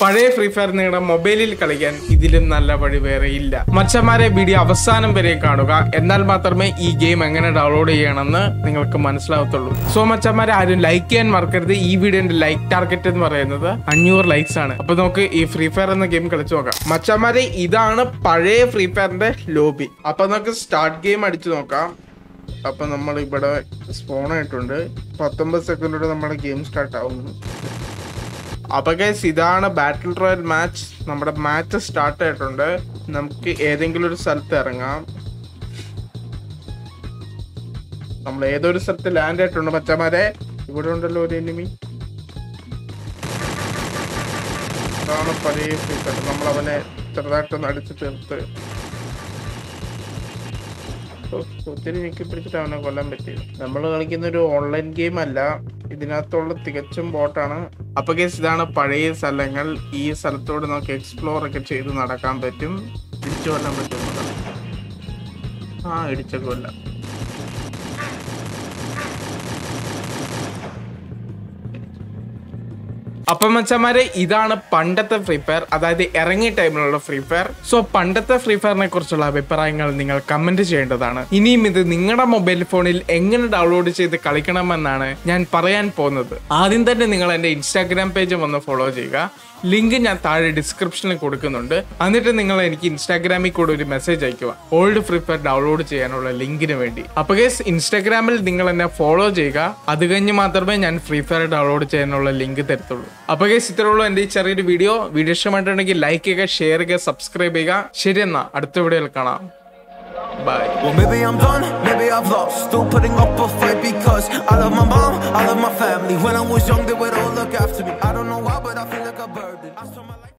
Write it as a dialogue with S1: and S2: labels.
S1: പഴയ free fire നിങ്ങളുടെ മൊബൈലിൽ കളിക്കാൻ ഇതിലും നല്ല വഴി വേറെ ഇല്ല മച്ചന്മാരെ വീഡിയോ അവസാനം വരെ കാണുക എന്നാൽ മാത്രമേ ഈ ഗെയിം എങ്ങനെ ഡൗൺലോഡ് ചെയ്യണമെന്ന് നിങ്ങൾക്ക് മനസ്സിലാവത്തുള്ളൂ സോ മച്ചന്മാരെ ആരും ലൈക്ക് ചെയ്യാൻ മറക്കരുത് ഈ വീഡിയോന്റെ ലൈക്ക് ടാർഗറ്റ് എന്ന് പറയുന്നത് അഞ്ഞൂറ് ലൈക്സ് ആണ് അപ്പൊ നമുക്ക് ഈ ഫ്രീ ഫയർ എന്ന ഗെയിം കളിച്ചു നോക്കാം മച്ചന്മാരെ ഇതാണ് പഴയ ഫ്രീ ഫയറിന്റെ ലോബി അപ്പൊ നമുക്ക് സ്റ്റാർട്ട് ഗെയിം അടിച്ചു നോക്കാം അപ്പൊ നമ്മൾ ഇവിടെ സ്പോൺ ആയിട്ടുണ്ട് പത്തൊമ്പത് സെക്കൻഡോടെ നമ്മുടെ ഗെയിം സ്റ്റാർട്ട് ആവുന്നു അപ്പൊ ഗൈസ് ഇതാണ് ബാറ്റിൽ റോയൽ മാച്ച് നമ്മുടെ മാച്ച് സ്റ്റാർട്ട് ആയിട്ടുണ്ട് നമുക്ക് ഏതെങ്കിലും ഒരു സ്ഥലത്ത് ഇറങ്ങാം നമ്മൾ ഏതൊരു സ്ഥലത്ത് ലാൻഡ് ആയിട്ടുണ്ട് മച്ചമാരെ ഇവിടെ ഉണ്ടല്ലോ ഒരു എനിമി അതാണ് പഴയ ഫ്രീസർ നമ്മൾ അവനെ ചെറുതായിട്ടൊന്ന് അടിച്ചു തീർത്ത് ഓ, ഒത്തിരി ഞെക്കി പിടിച്ചിട്ട് അവനെ കൊല്ലാൻ പറ്റി നമ്മൾ കളിക്കുന്ന ഒരു ഓൺലൈൻ ഗെയിം അല്ല ഇതിനകത്തുള്ള തികച്ചും ബോട്ടാണ് അപ്പൊ കേസ് ഇതാണ് പഴയ സ്ഥലങ്ങൾ ഈ സ്ഥലത്തോട് നമുക്ക് എക്സ്പ്ലോർ ഒക്കെ ചെയ്ത് നടക്കാൻ പറ്റും ഇടിച്ചു കൊല്ലാൻ പറ്റും ആ ഇടിച്ച കൊല്ലാം അപ്പം മച്ചന്മാരെ ഇതാണ് പണ്ടത്തെ ഫ്രീ ഫയർ അതായത് ഇറങ്ങിയ ടൈമിലുള്ള ഫ്രീ ഫയർ സോ പണ്ടത്തെ ഫ്രീ ഫയറിനെ കുറിച്ചുള്ള അഭിപ്രായങ്ങൾ നിങ്ങൾ കമന്റ് ചെയ്യേണ്ടതാണ് ഇനിയും ഇത് നിങ്ങളുടെ മൊബൈൽ ഫോണിൽ എങ്ങനെ ഡൗൺലോഡ് ചെയ്ത് കളിക്കണമെന്നാണ് ഞാൻ പറയാൻ പോകുന്നത് ആദ്യം തന്നെ നിങ്ങൾ എൻ്റെ ഇൻസ്റ്റാഗ്രാം പേജ് വന്ന് ഫോളോ ചെയ്യുക ലിങ്ക് ഞാൻ താഴെ ഡിസ്ക്രിപ്ഷനിൽ കൊടുക്കുന്നുണ്ട് എന്നിട്ട് നിങ്ങൾ എനിക്ക് ഇൻസ്റ്റാഗ്രാമിൽ കൂടെ ഒരു മെസ്സേജ് അയക്കുക ഓൾഡ് ഫ്രീ ഫയർ ഡൗൺലോഡ് ചെയ്യാനുള്ള ലിങ്കിന് വേണ്ടി അപ്പൊ ഗേസ് ഇൻസ്റ്റാഗ്രാമിൽ നിങ്ങൾ എന്നെ ഫോളോ ചെയ്യുക അത് കഴിഞ്ഞ് മാത്രമേ ഞാൻ ഫ്രീ ഫയർ ഡൗൺലോഡ് ചെയ്യാനുള്ള ലിങ്ക് തരത്തുള്ളൂ അപ്പൊ ഗേസ് ഇത്രയുള്ളൂ എൻ്റെ ഈ ചെറിയൊരു വീഡിയോ വീഡിയോ ഇഷ്ടമായിട്ടുണ്ടെങ്കിൽ ലൈക്ക് ചെയ്യുക ഷെയർ ചെയ്യുക സബ്സ്ക്രൈബ് ചെയ്യുക ശരി എന്നാ അടുത്ത വീഡിയോയിൽ കാണാം bye
S2: Well, maybe I'm done, maybe I've lost. Still putting up a fight because I love my mom, I love my family. When I was young, they would all look after me. I don't know why, but I feel like a burden. I saw my life-